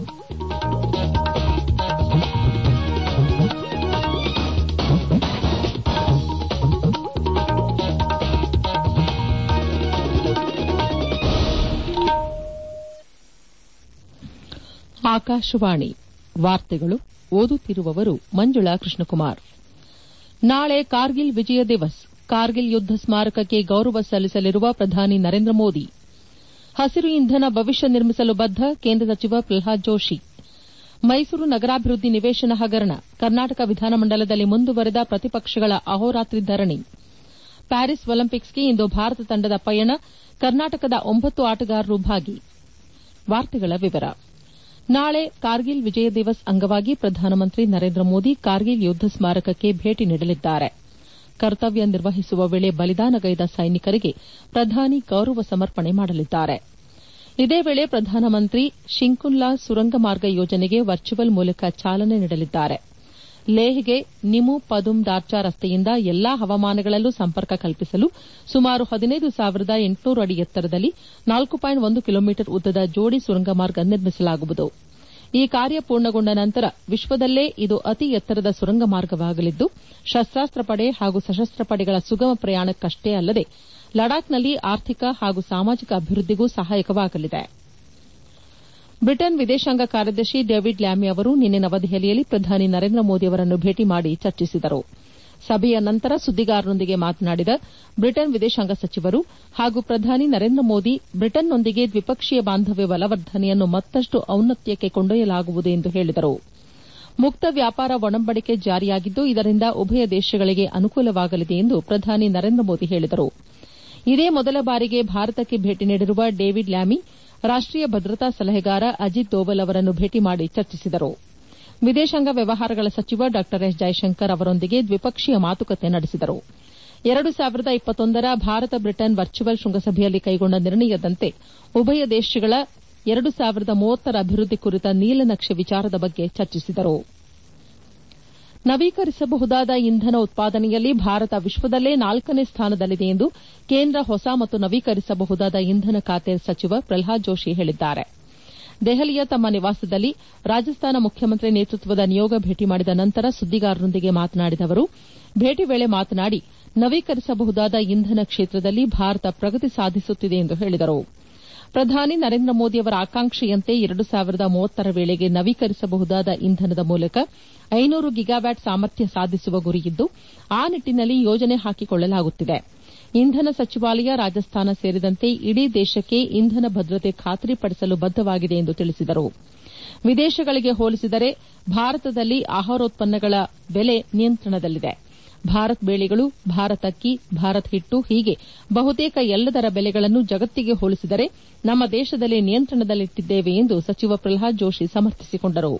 ಆಕಾಶವಾಣಿ ವಾರ್ತೆಗಳು ಓದುತ್ತಿರುವವರು ಮಂಜುಳಾ ಕೃಷ್ಣಕುಮಾರ್ ನಾಳೆ ಕಾರ್ಗಿಲ್ ವಿಜಯ ದಿವಸ್ ಕಾರ್ಗಿಲ್ ಯುದ್ದ ಸ್ಮಾರಕಕ್ಕೆ ಗೌರವ ಸಲ್ಲಿಸಲಿರುವ ಪ್ರಧಾನಿ ನರೇಂದ್ರ ಮೋದಿ ಹಸಿರು ಇಂಧನ ಭವಿಷ್ಯ ನಿರ್ಮಿಸಲು ಬದ್ದ ಕೇಂದ್ರ ಸಚಿವ ಪ್ರಲ್ಹಾದ್ ಜೋಶಿ ಮೈಸೂರು ನಗರಾಭಿವೃದ್ದಿ ನಿವೇಶನ ಹಗರಣ ಕರ್ನಾಟಕ ವಿಧಾನಮಂಡಲದಲ್ಲಿ ಮುಂದುವರೆದ ಪ್ರತಿಪಕ್ಷಗಳ ಅಹೋರಾತ್ರಿ ಧರಣಿ ಪ್ಯಾರಿಸ್ ಒಲಿಂಪಿಕ್ಸ್ಗೆ ಇಂದು ಭಾರತ ತಂಡದ ಪಯಣ ಕರ್ನಾಟಕದ ಒಂಬತ್ತು ಆಟಗಾರರು ಭಾಗಿ ನಾಳೆ ಕಾರ್ಗಿಲ್ ವಿಜಯ ದಿವಸ್ ಅಂಗವಾಗಿ ಪ್ರಧಾನಮಂತ್ರಿ ನರೇಂದ್ರ ಮೋದಿ ಕಾರ್ಗಿಲ್ ಯುದ್ದ ಸ್ಮಾರಕಕ್ಕೆ ಭೇಟಿ ನೀಡಲಿದ್ದಾರೆ ಕರ್ತವ್ಯ ನಿರ್ವಹಿಸುವ ವೇಳೆ ಬಲಿದಾನಗೈದ ಸೈನಿಕರಿಗೆ ಪ್ರಧಾನಿ ಗೌರವ ಸಮರ್ಪಣೆ ಮಾಡಲಿದ್ದಾರೆ ಇದೇ ವೇಳೆ ಪ್ರಧಾನಮಂತ್ರಿ ಶಿಂಕುನ್ಲಾ ಸುರಂಗ ಮಾರ್ಗ ಯೋಜನೆಗೆ ವರ್ಚುವಲ್ ಮೂಲಕ ಚಾಲನೆ ನೀಡಲಿದ್ದಾರೆ ಲೇಹ್ಗೆ ನಿಮು ಪದುಮ್ ದಾರ್ಚಾ ರಸ್ತೆಯಿಂದ ಎಲ್ಲಾ ಹವಾಮಾನಗಳಲ್ಲೂ ಸಂಪರ್ಕ ಕಲ್ಪಿಸಲು ಸುಮಾರು ಹದಿನೈದು ಸಾವಿರದ ಎಂಟುನೂರು ಅಡಿ ಎತ್ತರದಲ್ಲಿ ನಾಲ್ಕು ಪಾಯಿಂಟ್ ಒಂದು ಕಿಲೋಮೀಟರ್ ಉದ್ದದ ಜೋಡಿ ಸುರಂಗ ಮಾರ್ಗ ನಿರ್ಮಿಸಲಾಗುವುದು ಈ ಕಾರ್ಯ ಪೂರ್ಣಗೊಂಡ ನಂತರ ವಿಶ್ವದಲ್ಲೇ ಇದು ಅತಿ ಎತ್ತರದ ಸುರಂಗ ಮಾರ್ಗವಾಗಲಿದ್ದು ಶಸ್ತಾಸ್ತ್ರ ಪಡೆ ಹಾಗೂ ಸಶಸ್ತ್ರ ಪಡೆಗಳ ಸುಗಮ ಪ್ರಯಾಣಕ್ಕಷ್ಟೇ ಅಲ್ಲದೆ ಲಡಾಖ್ನಲ್ಲಿ ಆರ್ಥಿಕ ಹಾಗೂ ಸಾಮಾಜಿಕ ಅಭಿವೃದ್ದಿಗೂ ಸಹಾಯಕವಾಗಲಿದೆ ಬ್ರಿಟನ್ ವಿದೇಶಾಂಗ ಕಾರ್ಯದರ್ಶಿ ಡೇವಿಡ್ ಲ್ಯಾಮಿ ಅವರು ನಿನ್ನೆ ನವದೆಹಲಿಯಲ್ಲಿ ಪ್ರಧಾನಿ ನರೇಂದ್ರ ಮೋದಿ ಅವರನ್ನು ಭೇಟಿ ಮಾಡಿ ಚರ್ಚಿಸಿದರು ಸಭೆಯ ನಂತರ ಸುದ್ದಿಗಾರರೊಂದಿಗೆ ಮಾತನಾಡಿದ ಬ್ರಿಟನ್ ವಿದೇಶಾಂಗ ಸಚಿವರು ಹಾಗೂ ಪ್ರಧಾನಿ ನರೇಂದ್ರ ಮೋದಿ ಬ್ರಿಟನ್ನೊಂದಿಗೆ ದ್ವಿಪಕ್ಷೀಯ ಬಾಂಧವ್ಯ ಬಲವರ್ಧನೆಯನ್ನು ಮತ್ತಷ್ಟು ಔನ್ನತ್ಯಕ್ಕೆ ಕೊಂಡೊಯ್ಯಲಾಗುವುದು ಎಂದು ಹೇಳಿದರು ಮುಕ್ತ ವ್ಯಾಪಾರ ಒಡಂಬಡಿಕೆ ಜಾರಿಯಾಗಿದ್ದು ಇದರಿಂದ ಉಭಯ ದೇಶಗಳಿಗೆ ಅನುಕೂಲವಾಗಲಿದೆ ಎಂದು ಪ್ರಧಾನಿ ನರೇಂದ್ರ ಮೋದಿ ಹೇಳಿದರು ಇದೇ ಮೊದಲ ಬಾರಿಗೆ ಭಾರತಕ್ಕೆ ಭೇಟಿ ನೀಡಿರುವ ಡೇವಿಡ್ ಲ್ಯಾಮಿ ರಾಷ್ಟೀಯ ಭದ್ರತಾ ಸಲಹೆಗಾರ ಅಜಿತ್ ದೋವಲ್ ಅವರನ್ನು ಭೇಟಿ ಮಾಡಿ ಚರ್ಚಿಸಿದರು ವಿದೇಶಾಂಗ ವ್ಯವಹಾರಗಳ ಸಚಿವ ಡಾ ಎಸ್ ಜೈಶಂಕರ್ ಅವರೊಂದಿಗೆ ದ್ವಿಪಕ್ಷೀಯ ಮಾತುಕತೆ ನಡೆಸಿದರು ಎರಡು ಸಾವಿರದ ಇಪ್ಪತ್ತೊಂದರ ಭಾರತ ಬ್ರಿಟನ್ ವರ್ಚುವಲ್ ಶೃಂಗಸಭೆಯಲ್ಲಿ ಕೈಗೊಂಡ ನಿರ್ಣಯದಂತೆ ಉಭಯ ದೇಶಗಳ ಎರಡು ಸಾವಿರದ ಮೂವತ್ತರ ಅಭಿವೃದ್ದಿ ಕುರಿತ ನೀಲನಕ್ಷೆ ವಿಚಾರದ ಬಗ್ಗೆ ಚರ್ಚಿಸಿದರು ನವೀಕರಿಸಬಹುದಾದ ಇಂಧನ ಉತ್ಪಾದನೆಯಲ್ಲಿ ಭಾರತ ವಿಶ್ವದಲ್ಲೇ ನಾಲ್ಕನೇ ಸ್ಥಾನದಲ್ಲಿದೆ ಎಂದು ಕೇಂದ್ರ ಹೊಸ ಮತ್ತು ನವೀಕರಿಸಬಹುದಾದ ಇಂಧನ ಖಾತೆ ಸಚಿವ ಪ್ರಲ್ಹಾದ್ ಜೋಶಿ ಹೇಳಿದ್ದಾರೆ ದೆಹಲಿಯ ತಮ್ಮ ನಿವಾಸದಲ್ಲಿ ರಾಜಸ್ಥಾನ ಮುಖ್ಯಮಂತ್ರಿ ನೇತೃತ್ವದ ನಿಯೋಗ ಭೇಟಿ ಮಾಡಿದ ನಂತರ ಸುದ್ದಿಗಾರರೊಂದಿಗೆ ಮಾತನಾಡಿದ ಅವರು ಭೇಟಿ ವೇಳೆ ಮಾತನಾಡಿ ನವೀಕರಿಸಬಹುದಾದ ಇಂಧನ ಕ್ಷೇತ್ರದಲ್ಲಿ ಭಾರತ ಪ್ರಗತಿ ಸಾಧಿಸುತ್ತಿದೆ ಎಂದು ಹೇಳಿದರು ಪ್ರಧಾನಿ ನರೇಂದ್ರ ಮೋದಿ ಅವರ ಆಕಾಂಕ್ಷೆಯಂತೆ ಎರಡು ಸಾವಿರದ ಮೂವತ್ತರ ವೇಳೆಗೆ ನವೀಕರಿಸಬಹುದಾದ ಇಂಧನದ ಮೂಲಕ ಐನೂರು ಗಿಗಾವ್ಯಾಟ್ ಸಾಮರ್ಥ್ಯ ಸಾಧಿಸುವ ಗುರಿಯಿದ್ದು ಆ ನಿಟ್ಟಿನಲ್ಲಿ ಯೋಜನೆ ಹಾಕಿಕೊಳ್ಳಲಾಗುತ್ತಿದೆ ಇಂಧನ ಸಚಿವಾಲಯ ರಾಜಸ್ಥಾನ ಸೇರಿದಂತೆ ಇಡೀ ದೇಶಕ್ಕೆ ಇಂಧನ ಭದ್ರತೆ ಖಾತ್ರಿಪಡಿಸಲು ಬದ್ದವಾಗಿದೆ ಎಂದು ತಿಳಿಸಿದರು ವಿದೇಶಗಳಿಗೆ ಹೋಲಿಸಿದರೆ ಭಾರತದಲ್ಲಿ ಆಹಾರೋತ್ಪನ್ನಗಳ ಬೆಲೆ ನಿಯಂತ್ರಣದಲ್ಲಿದೆ ಭಾರತ್ ಬೇಳೆಗಳು ಭಾರತ್ ಅಕ್ಕಿ ಭಾರತ್ ಹಿಟ್ಟು ಹೀಗೆ ಬಹುತೇಕ ಎಲ್ಲದರ ಬೆಲೆಗಳನ್ನು ಜಗತ್ತಿಗೆ ಹೋಲಿಸಿದರೆ ನಮ್ಮ ದೇಶದಲ್ಲೇ ನಿಯಂತ್ರಣದಲ್ಲಿಟ್ಟಿದ್ದೇವೆ ಎಂದು ಸಚಿವ ಪ್ರಲ್ಹಾದ್ ಜೋಶಿ ಸಮರ್ಥಿಸಿಕೊಂಡರು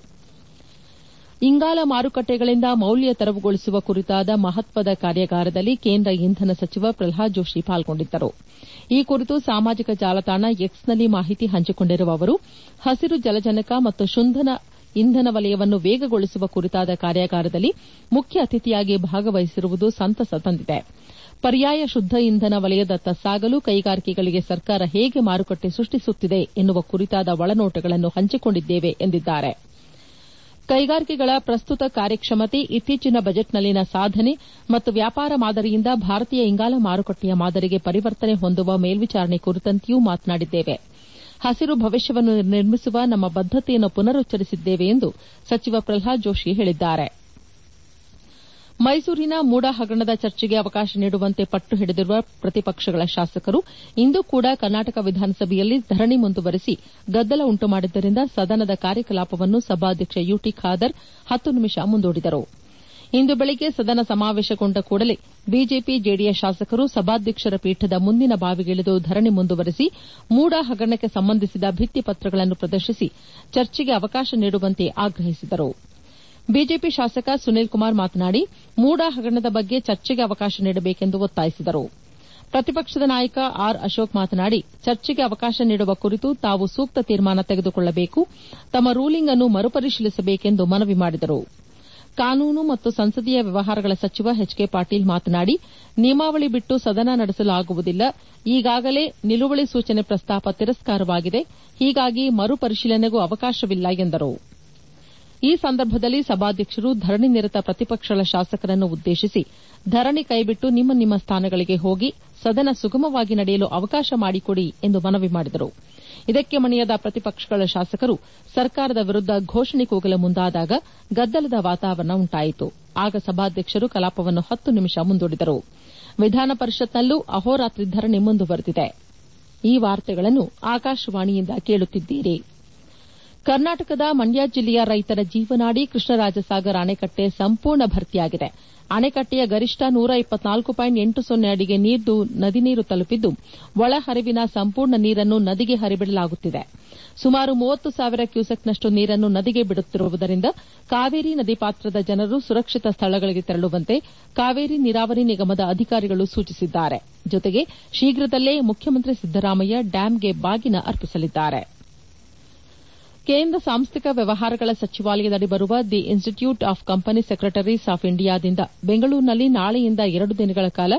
ಇಂಗಾಲ ಮಾರುಕಟ್ಟೆಗಳಿಂದ ಮೌಲ್ಯ ತೆರವುಗೊಳಿಸುವ ಕುರಿತಾದ ಮಹತ್ವದ ಕಾರ್ಯಾಗಾರದಲ್ಲಿ ಕೇಂದ್ರ ಇಂಧನ ಸಚಿವ ಪ್ರಲ್ಹಾದ್ ಜೋಶಿ ಪಾಲ್ಗೊಂಡಿದ್ದರು ಈ ಕುರಿತು ಸಾಮಾಜಿಕ ಜಾಲತಾಣ ಎಕ್ಸ್ನಲ್ಲಿ ಮಾಹಿತಿ ಹಂಚಿಕೊಂಡಿರುವ ಅವರು ಹಸಿರು ಜಲಜನಕ ಮತ್ತು ಶುದ್ದನ ಇಂಧನ ವಲಯವನ್ನು ವೇಗಗೊಳಿಸುವ ಕುರಿತಾದ ಕಾರ್ಯಾಗಾರದಲ್ಲಿ ಮುಖ್ಯ ಅತಿಥಿಯಾಗಿ ಭಾಗವಹಿಸಿರುವುದು ಸಂತಸ ತಂದಿದೆ ಪರ್ಯಾಯ ಶುದ್ದ ಇಂಧನ ವಲಯದತ್ತ ಸಾಗಲು ಕೈಗಾರಿಕೆಗಳಿಗೆ ಸರ್ಕಾರ ಹೇಗೆ ಮಾರುಕಟ್ಟೆ ಸೃಷ್ಟಿಸುತ್ತಿದೆ ಎನ್ನುವ ಕುರಿತಾದ ಒಳನೋಟಗಳನ್ನು ಹಂಚಿಕೊಂಡಿದ್ದೇವೆ ಎಂದಿದ್ದಾರೆ ಕೈಗಾರಿಕೆಗಳ ಪ್ರಸ್ತುತ ಕಾರ್ಯಕ್ಷಮತೆ ಇತ್ತೀಚಿನ ಬಜೆಟ್ನಲ್ಲಿನ ಸಾಧನೆ ಮತ್ತು ವ್ಯಾಪಾರ ಮಾದರಿಯಿಂದ ಭಾರತೀಯ ಇಂಗಾಲ ಮಾರುಕಟ್ಟೆಯ ಮಾದರಿಗೆ ಪರಿವರ್ತನೆ ಹೊಂದುವ ಮೇಲ್ವಿಚಾರಣೆ ಕುರಿತಂತೆಯೂ ಮಾತನಾಡಿದ್ದೇವೆ ಹಸಿರು ಭವಿಷ್ಯವನ್ನು ನಿರ್ಮಿಸುವ ನಮ್ಮ ಬದ್ದತೆಯನ್ನು ಪುನರುಚ್ಚರಿಸಿದ್ದೇವೆ ಎಂದು ಸಚಿವ ಪ್ರಲ್ಹಾದ್ ಜೋಶಿ ಹೇಳಿದ್ದಾರೆ ಮೈಸೂರಿನ ಮೂಡ ಹಗರಣದ ಚರ್ಚೆಗೆ ಅವಕಾಶ ನೀಡುವಂತೆ ಪಟ್ಟು ಹಿಡಿದಿರುವ ಪ್ರತಿಪಕ್ಷಗಳ ಶಾಸಕರು ಇಂದು ಕೂಡ ಕರ್ನಾಟಕ ವಿಧಾನಸಭೆಯಲ್ಲಿ ಧರಣಿ ಮುಂದುವರೆಸಿ ಗದ್ದಲ ಉಂಟು ಮಾಡಿದ್ದರಿಂದ ಸದನದ ಕಾರ್ಯಕಲಾಪವನ್ನು ಸಭಾಧ್ಯಕ್ಷ ಯುಟಿ ಖಾದರ್ ಹತ್ತು ನಿಮಿಷ ಮುಂದೂಡಿದರು ಇಂದು ಬೆಳಗ್ಗೆ ಸದನ ಸಮಾವೇಶಗೊಂಡ ಕೂಡಲೇ ಬಿಜೆಪಿ ಜೆಡಿಎಸ್ ಶಾಸಕರು ಸಭಾಧ್ಯಕ್ಷರ ಪೀಠದ ಮುಂದಿನ ಬಾವಿಗಿಳಿದು ಧರಣಿ ಮುಂದುವರೆಸಿ ಮೂಡ ಹಗರಣಕ್ಕೆ ಸಂಬಂಧಿಸಿದ ಭಿತ್ತಿಪತ್ರಗಳನ್ನು ಪ್ರದರ್ಶಿಸಿ ಚರ್ಚೆಗೆ ಅವಕಾಶ ನೀಡುವಂತೆ ಆಗ್ರಹಿಸಿದರು ಬಿಜೆಪಿ ಶಾಸಕ ಸುನೀಲ್ ಕುಮಾರ್ ಮಾತನಾಡಿ ಮೂಡ ಹಗರಣದ ಬಗ್ಗೆ ಚರ್ಚೆಗೆ ಅವಕಾಶ ನೀಡಬೇಕೆಂದು ಒತ್ತಾಯಿಸಿದರು ಪ್ರತಿಪಕ್ಷದ ನಾಯಕ ಆರ್ ಅಶೋಕ್ ಮಾತನಾಡಿ ಚರ್ಚೆಗೆ ಅವಕಾಶ ನೀಡುವ ಕುರಿತು ತಾವು ಸೂಕ್ತ ತೀರ್ಮಾನ ತೆಗೆದುಕೊಳ್ಳಬೇಕು ತಮ್ಮ ರೂಲಿಂಗ್ ಅನ್ನು ಮರುಪರಿಶೀಲಿಸಬೇಕೆಂದು ಮನವಿ ಮಾಡಿದರು ಕಾನೂನು ಮತ್ತು ಸಂಸದೀಯ ವ್ಯವಹಾರಗಳ ಸಚಿವ ಎಚ್ ಕೆ ಪಾಟೀಲ್ ಮಾತನಾಡಿ ನಿಯಮಾವಳಿ ಬಿಟ್ಟು ಸದನ ನಡೆಸಲು ಆಗುವುದಿಲ್ಲ ಈಗಾಗಲೇ ನಿಲುವಳಿ ಸೂಚನೆ ಪ್ರಸ್ತಾಪ ತಿರಸ್ಕಾರವಾಗಿದೆ ಹೀಗಾಗಿ ಮರುಪರಿಶೀಲನೆಗೂ ಅವಕಾಶವಿಲ್ಲ ಎಂದರು ಈ ಸಂದರ್ಭದಲ್ಲಿ ಸಭಾಧ್ಯಕ್ಷರು ಧರಣಿ ನಿರತ ಪ್ರತಿಪಕ್ಷಗಳ ಶಾಸಕರನ್ನು ಉದ್ದೇಶಿಸಿ ಧರಣಿ ಕೈಬಿಟ್ಟು ನಿಮ್ಮ ನಿಮ್ಮ ಸ್ಥಾನಗಳಿಗೆ ಹೋಗಿ ಸದನ ಸುಗಮವಾಗಿ ನಡೆಯಲು ಅವಕಾಶ ಮಾಡಿಕೊಡಿ ಎಂದು ಮನವಿ ಮಾಡಿದರು ಇದಕ್ಕೆ ಮಣಿಯದ ಪ್ರತಿಪಕ್ಷಗಳ ಶಾಸಕರು ಸರ್ಕಾರದ ವಿರುದ್ದ ಘೋಷಣೆ ಕೂಗಲು ಮುಂದಾದಾಗ ಗದ್ದಲದ ವಾತಾವರಣ ಉಂಟಾಯಿತು ಆಗ ಸಭಾಧ್ಯಕ್ಷರು ಕಲಾಪವನ್ನು ಹತ್ತು ನಿಮಿಷ ಮುಂದೂಡಿದರು ವಿಧಾನ ಪರಿಷತ್ನಲ್ಲೂ ಅಹೋರಾತ್ರಿ ಧರಣಿ ಮುಂದುವರೆದಿದೆ ಈ ವಾರ್ತೆಗಳನ್ನು ಆಕಾಶವಾಣಿಯಿಂದ ಕೇಳುತ್ತಿದ್ದೀರಿ ಕರ್ನಾಟಕದ ಮಂಡ್ಯ ಜಿಲ್ಲೆಯ ರೈತರ ಜೀವನಾಡಿ ಕೃಷ್ಣರಾಜಸಾಗರ ಅಣೆಕಟ್ಟೆ ಸಂಪೂರ್ಣ ಭರ್ತಿಯಾಗಿದೆ ಅಣೆಕಟ್ಟೆಯ ಗರಿಷ್ಠ ನೂರ ಇಪ್ಪತ್ನಾಲ್ಕು ಪಾಯಿಂಟ್ ಎಂಟು ಸೊನ್ನೆ ಅಡಿಗೆ ನದಿ ನೀರು ತಲುಪಿದ್ದು ಒಳಹರಿವಿನ ಸಂಪೂರ್ಣ ನೀರನ್ನು ನದಿಗೆ ಹರಿಬಿಡಲಾಗುತ್ತಿದೆ ಸುಮಾರು ಮೂವತ್ತು ಸಾವಿರ ಕ್ಯೂಸೆಕ್ನಷ್ಟು ನೀರನ್ನು ನದಿಗೆ ಬಿಡುತ್ತಿರುವುದರಿಂದ ಕಾವೇರಿ ನದಿ ಪಾತ್ರದ ಜನರು ಸುರಕ್ಷಿತ ಸ್ಥಳಗಳಿಗೆ ತೆರಳುವಂತೆ ಕಾವೇರಿ ನೀರಾವರಿ ನಿಗಮದ ಅಧಿಕಾರಿಗಳು ಸೂಚಿಸಿದ್ದಾರೆ ಜೊತೆಗೆ ಶೀಘ್ರದಲ್ಲೇ ಮುಖ್ಯಮಂತ್ರಿ ಸಿದ್ದರಾಮಯ್ಯ ಡ್ಯಾಂಗೆ ಬಾಗಿನ ಅರ್ಪಿಸಲಿದ್ದಾರೆ ಕೇಂದ್ರ ಸಾಂಸ್ಥಿಕ ವ್ಯವಹಾರಗಳ ಸಚಿವಾಲಯದಡಿ ಬರುವ the Institute of Company Secretaries of ಇಂಡಿಯಾದಿಂದ ಬೆಂಗಳೂರಿನಲ್ಲಿ ನಾಳೆಯಿಂದ ಎರಡು ದಿನಗಳ ಕಾಲ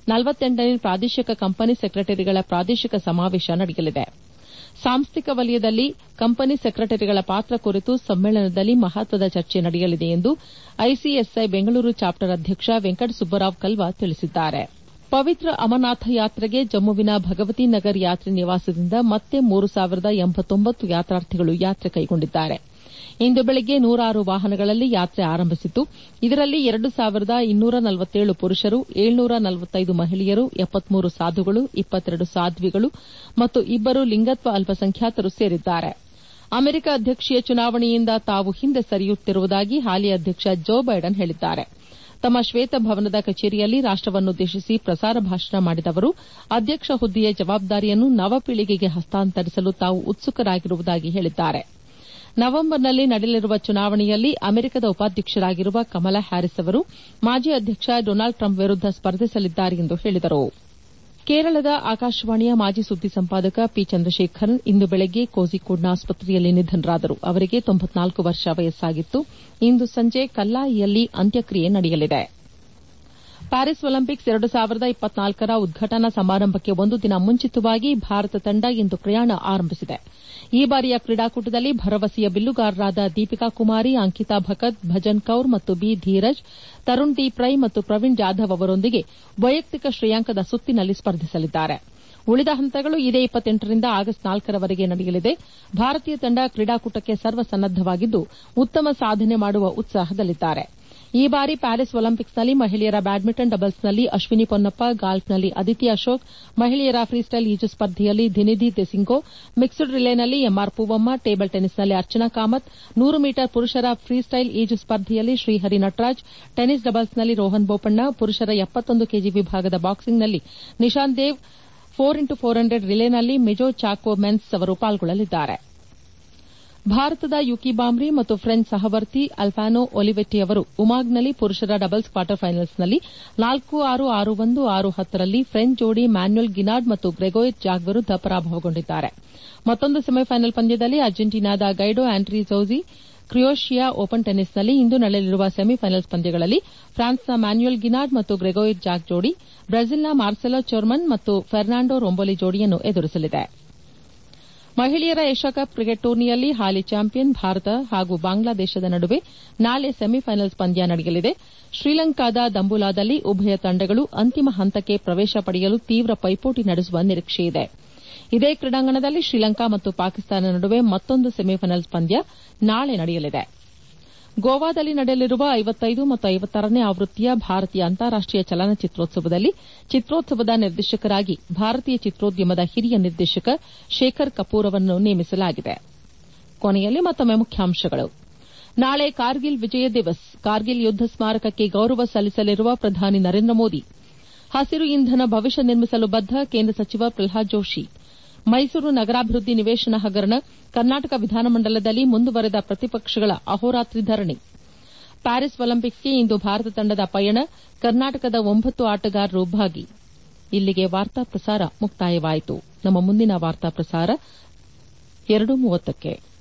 ನೇ ಪ್ರಾದೇಶಿಕ ಕಂಪನಿ ಸೆಕ್ರೆಟರಿಗಳ ಪ್ರಾದೇಶಿಕ ಸಮಾವೇಶ ನಡೆಯಲಿದೆ ಸಾಂಸ್ಥಿಕ ವಲಯದಲ್ಲಿ ಕಂಪನಿ ಸೆಕ್ರೆಟರಿಗಳ ಪಾತ್ರ ಕುರಿತು ಸಮ್ಮೇಳನದಲ್ಲಿ ಮಹತ್ವದ ಚರ್ಚೆ ನಡೆಯಲಿದೆ ಎಂದು ಐಸಿಎಸ್ಐ ಬೆಂಗಳೂರು ಚಾಪ್ಟರ್ ಅಧ್ಯಕ್ಷ ವೆಂಕಟ ಸುಬ್ಬರಾವ್ ಕಲ್ವಾ ತಿಳಿಸಿದ್ದಾರೆ ಪವಿತ್ರ ಅಮರನಾಥ ಯಾತ್ರೆಗೆ ಜಮ್ಮುವಿನ ಭಗವತಿ ನಗರ್ ಯಾತ್ರಿ ನಿವಾಸದಿಂದ ಮತ್ತೆ ಮೂರು ಸಾವಿರದ ಎಂಬತ್ತೊಂಬತ್ತು ಯಾತ್ರಾರ್ಥಿಗಳು ಯಾತ್ರೆ ಕೈಗೊಂಡಿದ್ದಾರೆ ಇಂದು ಬೆಳಗ್ಗೆ ನೂರಾರು ವಾಹನಗಳಲ್ಲಿ ಯಾತ್ರೆ ಆರಂಭಿಸಿದ್ದು ಇದರಲ್ಲಿ ಎರಡು ಸಾವಿರದ ಇನ್ನೂರ ನಲವತ್ತೇಳು ಪುರುಷರು ಏಳ್ನೂರ ನಲವತ್ತೈದು ಮಹಿಳೆಯರು ಎಪ್ಪತ್ಮೂರು ಸಾಧುಗಳು ಇಪ್ಪತ್ತೆರಡು ಸಾಧ್ವಿಗಳು ಮತ್ತು ಇಬ್ಬರು ಲಿಂಗತ್ವ ಅಲ್ಪಸಂಖ್ಯಾತರು ಸೇರಿದ್ದಾರೆ ಅಮೆರಿಕ ಅಧ್ಯಕ್ಷೀಯ ಚುನಾವಣೆಯಿಂದ ತಾವು ಹಿಂದೆ ಸರಿಯುತ್ತಿರುವುದಾಗಿ ಹಾಲಿ ಅಧ್ಯಕ್ಷ ಜೋ ಬೈಡನ್ ಹೇಳಿದ್ದಾರೆ ತಮ್ಮ ಶ್ವೇತಭವನದ ಕಚೇರಿಯಲ್ಲಿ ರಾಷ್ಟವನ್ನುದ್ದೇಶಿಸಿ ಪ್ರಸಾರ ಭಾಷಣ ಮಾಡಿದ ಅವರು ಅಧ್ಯಕ್ಷ ಹುದ್ದೆಯ ಜವಾಬ್ದಾರಿಯನ್ನು ನವಪೀಳಿಗೆಗೆ ಹಸ್ತಾಂತರಿಸಲು ತಾವು ಉತ್ಸುಕರಾಗಿರುವುದಾಗಿ ಹೇಳಿದ್ದಾರೆ ನವೆಂಬರ್ನಲ್ಲಿ ನಡೆಯಲಿರುವ ಚುನಾವಣೆಯಲ್ಲಿ ಅಮೆರಿಕದ ಉಪಾಧ್ಯಕ್ಷರಾಗಿರುವ ಕಮಲಾ ಹ್ಯಾರಿಸ್ ಅವರು ಮಾಜಿ ಅಧ್ಯಕ್ಷ ಡೊನಾಲ್ಡ್ ಟ್ರಂಪ್ ವಿರುದ್ದ ಸ್ಪರ್ಧಿಸಲಿದ್ದಾರೆ ಎಂದು ಹೇಳಿದರು ಕೇರಳದ ಆಕಾಶವಾಣಿಯ ಮಾಜಿ ಸುದ್ದಿ ಸಂಪಾದಕ ಪಿ ಚಂದ್ರಶೇಖರನ್ ಇಂದು ಬೆಳಗ್ಗೆ ಕೋಝಿಕೋಡ್ನ ಆಸ್ಪತ್ರೆಯಲ್ಲಿ ನಿಧನರಾದರು ಅವರಿಗೆ ವರ್ಷ ವಯಸ್ಸಾಗಿತ್ತು ಇಂದು ಸಂಜೆ ಕಲ್ಲಾಯಿಯಲ್ಲಿ ಅಂತ್ಯಕ್ರಿಯೆ ನಡೆಯಲಿದೆ ಪ್ಯಾರಿಸ್ ಒಲಿಂಪಿಕ್ಸ್ ಎರಡು ಸಾವಿರದ ಇಪ್ಪತ್ನಾಲ್ಕರ ಉದ್ಘಾಟನಾ ಸಮಾರಂಭಕ್ಕೆ ಒಂದು ದಿನ ಮುಂಚಿತವಾಗಿ ಭಾರತ ತಂಡ ಇಂದು ಪ್ರಯಾಣ ಆರಂಭಿಸಿದೆ ಈ ಬಾರಿಯ ಕ್ರೀಡಾಕೂಟದಲ್ಲಿ ಭರವಸೆಯ ಬಿಲ್ಲುಗಾರರಾದ ದೀಪಿಕಾ ಕುಮಾರಿ ಅಂಕಿತಾ ಭಕತ್ ಭಜನ್ ಕೌರ್ ಮತ್ತು ಬಿ ಧೀರಜ್ ತರುಣ್ ದೀಪ್ ರೈ ಮತ್ತು ಪ್ರವೀಣ್ ಜಾಧವ್ ಅವರೊಂದಿಗೆ ವೈಯಕ್ತಿಕ ಶ್ರೇಯಾಂಕದ ಸುತ್ತಿನಲ್ಲಿ ಸ್ಪರ್ಧಿಸಲಿದ್ದಾರೆ ಉಳಿದ ಹಂತಗಳು ಇದೇ ರಿಂದ ಆಗಸ್ಟ್ ನಾಲ್ಕರವರೆಗೆ ನಡೆಯಲಿದೆ ಭಾರತೀಯ ತಂಡ ಕ್ರೀಡಾಕೂಟಕ್ಕೆ ಸರ್ವಸನ್ನದ್ದವಾಗಿದ್ದು ಉತ್ತಮ ಸಾಧನೆ ಮಾಡುವ ಉತ್ಸಾಹದಲ್ಲಿದ್ದಾರೆ ಈ ಬಾರಿ ಪ್ಯಾರಿಸ್ ಒಲಿಂಪಿಕ್ಸ್ನಲ್ಲಿ ಮಹಿಳೆಯರ ಬ್ಯಾಡ್ಮಿಂಟನ್ ಡಬಲ್ಸ್ನಲ್ಲಿ ಅಶ್ವಿನಿ ಪೊನ್ನಪ್ಪ ಗಾಲ್ಫ್ನಲ್ಲಿ ಅದಿತಿ ಅಶೋಕ್ ಮಹಿಳೆಯರ ಫ್ರೀಸ್ಟೈಲ್ ಈಜು ಸ್ಪರ್ಧೆಯಲ್ಲಿ ಧಿನಿಧಿ ದೆಸಿಂಗೋ ಮಿಕ್ಸ್ಡ್ ರಿಲೇನಲ್ಲಿ ಎಂಆರ್ ಪೂವಮ್ಮ ಟೇಬಲ್ ಟೆನಿಸ್ನಲ್ಲಿ ಅರ್ಚನಾ ಕಾಮತ್ ನೂರು ಮೀಟರ್ ಪುರುಷರ ಫ್ರೀಸ್ಟೈಲ್ ಈಜು ಸ್ಪರ್ಧೆಯಲ್ಲಿ ಶ್ರೀಹರಿ ನಟರಾಜ್ ಟೆನಿಸ್ ಡಬಲ್ಸ್ನಲ್ಲಿ ರೋಹನ್ ಬೋಪಣ್ಣ ಪುರುಷರ ಎಪ್ಪತ್ತೊಂದು ಕೆಜಿ ವಿಭಾಗದ ಬಾಕ್ಸಿಂಗ್ನಲ್ಲಿ Nishant Dev four into four hundred ರಿಲೇನಲ್ಲಿ ಮಿಜೋ ಚಾಕೋ ಮೆನ್ಸ್ ಅವರು ಪಾಲ್ಗೊಳ್ಳಲಿದ್ದಾರೆ ಭಾರತದ ಯುಕಿ ಬಾಮ್ರಿ ಮತ್ತು ಫ್ರೆಂಚ್ ಸಹವರ್ತಿ ಅಲ್ಫಾನೋ ಒಲಿವೆಟ್ಟಿ ಅವರು ಉಮಾಗ್ನಲ್ಲಿ ಪುರುಷರ ಡಬಲ್ಸ್ ಕ್ವಾರ್ಟರ್ ಫೈನಲ್ಸ್ನಲ್ಲಿ ನಾಲ್ಕು ಆರು ಆರು ಒಂದು ಆರು ಹತ್ತರಲ್ಲಿ ಫ್ರೆಂಚ್ ಜೋಡಿ ಮ್ಯಾನ್ಯುಯಲ್ ಗಿನಾರ್ಡ್ ಮತ್ತು ಗ್ರೆಗೋಯಿರ್ ಜಾಗ್ ವಿರುದ್ದ ಪರಾಭವಗೊಂಡಿದ್ದಾರೆ ಮತ್ತೊಂದು ಸೆಮಿಫೈನಲ್ ಪಂದ್ಯದಲ್ಲಿ ಅರ್ಜೆಂಟೀನಾದ Guido Andreozzi Croatia Open ಟೆನಿಸ್ನಲ್ಲಿ ಇಂದು ನಡೆಯಲಿರುವ ಸೆಮಿಫೈನಲ್ಸ್ ಪಂದ್ಯಗಳಲ್ಲಿ ಫ್ರಾನ್ಸ್ನ ಮ್ಯಾನ್ಯುಯಲ್ ಗಿನಾರ್ಡ್ ಮತ್ತು ಗ್ರೆಗೋಯಿರ್ ಜಾಕ್ ಜೋಡಿ ಬ್ರೆಜಿಲ್ನ ಮಾರ್ಸೆಲೋ ಚೋರ್ಮನ್ ಮತ್ತು ಫೆರ್ನಾಂಡೋ ರೊಂಬೊಲಿ ಜೋಡಿಯನ್ನು ಎದುರಿಸಲಿದೆ ಮಹಿಳೆಯರ ಏಷ್ಯಾಕಪ್ ಕ್ರಿಕೆಟ್ ಟೂರ್ನಿಯಲ್ಲಿ ಹಾಲಿ ಚಾಂಪಿಯನ್ ಭಾರತ ಹಾಗೂ ಬಾಂಗ್ಲಾದೇಶದ ನಡುವೆ ನಾಳೆ ಸೆಮಿಫೈನಲ್ಸ್ ಪಂದ್ಯ ನಡೆಯಲಿದೆ ಶ್ರೀಲಂಕಾದ ದಂಬುಲಾದಲ್ಲಿ ಉಭಯ ತಂಡಗಳು ಅಂತಿಮ ಹಂತಕ್ಕೆ ಪ್ರವೇಶ ಪಡೆಯಲು ತೀವ್ರ ಪೈಪೋಟಿ ನಡೆಸುವ ನಿರೀಕ್ಷೆಯಿದೆ ಇದೇ ಕ್ರೀಡಾಂಗಣದಲ್ಲಿ ಶ್ರೀಲಂಕಾ ಮತ್ತು ಪಾಕಿಸ್ತಾನ ನಡುವೆ ಮತ್ತೊಂದು ಸೆಮಿಫೈನಲ್ಸ್ ಪಂದ್ಯ ನಾಳೆ ನಡೆಯಲಿದೆ ಗೋವಾದಲ್ಲಿ ನಡೆಯಲಿರುವ ಐವತ್ತೈದು ಮತ್ತು ಐವತ್ತಾರನೇ ಆವೃತ್ತಿಯ ಭಾರತೀಯ ಅಂತಾರಾಷ್ಟೀಯ ಚಲನಚಿತ್ರೋತ್ಸವದಲ್ಲಿ ಚಿತ್ರೋತ್ಸವದ ನಿರ್ದೇಶಕರಾಗಿ ಭಾರತೀಯ ಚಿತ್ರೋದ್ಯಮದ ಹಿರಿಯ ನಿರ್ದೇಶಕ ಶೇಖರ್ ಕಪೂರ್ ಅವರನ್ನು ನೇಮಿಸಲಾಗಿದೆ ಕೊನೆಯಲ್ಲಿ ಮತ್ತೊಮ್ಮೆ ಮುಖ್ಯಾಂಶಗಳು ನಾಳೆ ಕಾರ್ಗಿಲ್ ವಿಜಯ ದಿವಸ್ ಕಾರ್ಗಿಲ್ ಯುದ್ದ ಸ್ಮಾರಕಕ್ಕೆ ಗೌರವ ಸಲ್ಲಿಸಲಿರುವ ಪ್ರಧಾನಿ ನರೇಂದ್ರ ಮೋದಿ ಹಸಿರು ಇಂಧನ ಭವಿಷ್ಯ ನಿರ್ಮಿಸಲು ಬದ್ದ ಕೇಂದ್ರ ಸಚಿವ ಪ್ರಲ್ಹಾದ್ ಜೋಶಿ ಮೈಸೂರು ನಗರಾಭಿವೃದ್ದಿ ನಿವೇಶನ ಹಗರಣ ಕರ್ನಾಟಕ ವಿಧಾನಮಂಡಲದಲ್ಲಿ ಮುಂದುವರೆದ ಪ್ರತಿಪಕ್ಷಗಳ ಅಹೋರಾತ್ರಿ ಧರಣಿ ಪ್ಯಾರಿಸ್ ಒಲಿಂಪಿಕ್ಸ್ಗೆ ಇಂದು ಭಾರತ ತಂಡದ ಪಯಣ ಕರ್ನಾಟಕದ ಒಂಬತ್ತು ಆಟಗಾರರು ಭಾಗಿ ಇಲ್ಲಿಗೆ ವಾರ್ತಾ ಪ್ರಸಾರ ಮುಕ್ತಾಯವಾಯಿತು ನಮ್ಮ ಮುಂದಿನ ವಾರ್ತಾ ಪ್ರಸಾರ ಎರಡು ಮೂವತ್ತಕ್ಕೆ